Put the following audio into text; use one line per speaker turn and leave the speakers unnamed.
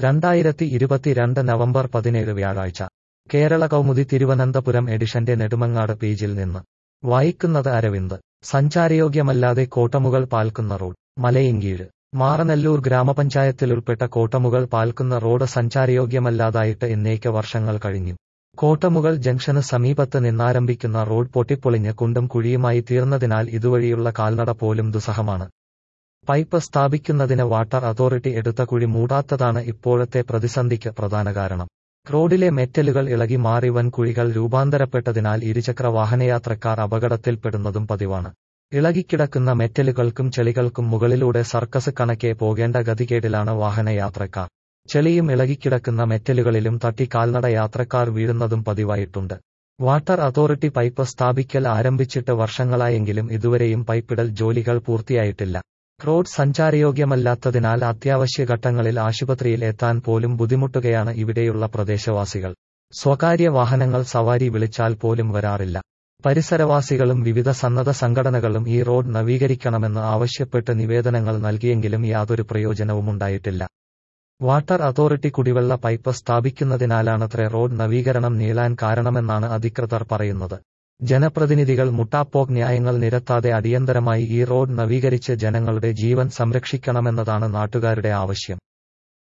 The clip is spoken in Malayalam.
രണ്ടായിരത്തി ഇരുപത്തിരണ്ട് നവംബർ പതിനേഴ് വ്യാഴാഴ്ച കേരള കൗമുദി തിരുവനന്തപുരം എഡിഷന്റെ നെടുമങ്ങാട് പേജിൽ നിന്ന് വായിക്കുന്നത് അരവിന്ദ് സഞ്ചാരയോഗ്യമല്ലാതെ കോട്ടമുകൾ പാൽക്കുന്ന റോഡ് മലയങ്കീഴ് മാറനല്ലൂർ ഗ്രാമപഞ്ചായത്തിലുൾപ്പെട്ട കോട്ടമുകൾ പാൽക്കുന്ന റോഡ് സഞ്ചാരയോഗ്യമല്ലാതായിട്ട് എന്നേക്ക് വർഷങ്ങൾ കഴിഞ്ഞു കോട്ടമുകൾ ജംഗ്ഷന് സമീപത്ത് നിന്നാരംഭിക്കുന്ന റോഡ് പൊട്ടിപ്പൊളിഞ്ഞ് കുണ്ടും കുഴിയുമായി തീർന്നതിനാൽ ഇതുവഴിയുള്ള കാൽനട പോലും ദുസ്സഹമാണ് പൈപ്പ് സ്ഥാപിക്കുന്നതിന് വാട്ടർ അതോറിറ്റി എടുത്ത കുഴി മൂടാത്തതാണ് ഇപ്പോഴത്തെ പ്രതിസന്ധിക്ക് പ്രധാന കാരണം റോഡിലെ മെറ്റലുകൾ ഇളകി മാറി വൻ കുഴികൾ രൂപാന്തരപ്പെട്ടതിനാൽ ഇരുചക്ര വാഹനയാത്രക്കാർ അപകടത്തിൽപ്പെടുന്നതും പതിവാണ് ഇളകിക്കിടക്കുന്ന മെറ്റലുകൾക്കും ചെളികൾക്കും മുകളിലൂടെ സർക്കസ് കണക്കെ പോകേണ്ട ഗതികേടിലാണ് വാഹനയാത്രക്കാർ ചെളിയും ഇളകിക്കിടക്കുന്ന മെറ്റലുകളിലും തട്ടി കാൽനട യാത്രക്കാർ വീഴുന്നതും പതിവായിട്ടുണ്ട് വാട്ടർ അതോറിറ്റി പൈപ്പ് സ്ഥാപിക്കൽ ആരംഭിച്ചിട്ട് വർഷങ്ങളായെങ്കിലും ഇതുവരെയും പൈപ്പിടൽ ജോലികൾ പൂർത്തിയായിട്ടില്ല റോഡ് സഞ്ചാരയോഗ്യമല്ലാത്തതിനാൽ അത്യാവശ്യ ഘട്ടങ്ങളിൽ ആശുപത്രിയിൽ എത്താൻ പോലും ബുദ്ധിമുട്ടുകയാണ് ഇവിടെയുള്ള പ്രദേശവാസികൾ സ്വകാര്യ വാഹനങ്ങൾ സവാരി വിളിച്ചാൽ പോലും വരാറില്ല പരിസരവാസികളും വിവിധ സന്നദ്ധ സംഘടനകളും ഈ റോഡ് നവീകരിക്കണമെന്ന് ആവശ്യപ്പെട്ട് നിവേദനങ്ങൾ നൽകിയെങ്കിലും യാതൊരു പ്രയോജനവുമുണ്ടായിട്ടില്ല വാട്ടർ അതോറിറ്റി കുടിവെള്ള പൈപ്പ് സ്ഥാപിക്കുന്നതിനാലാണത്രേ റോഡ് നവീകരണം നീളാൻ കാരണമെന്നാണ് അധികൃതർ പറയുന്നത് ജനപ്രതിനിധികൾ മുട്ടാപ്പോക്ക് ന്യായങ്ങൾ നിരത്താതെ അടിയന്തരമായി ഈ റോഡ് നവീകരിച്ച് ജനങ്ങളുടെ ജീവൻ സംരക്ഷിക്കണമെന്നതാണ് നാട്ടുകാരുടെ ആവശ്യം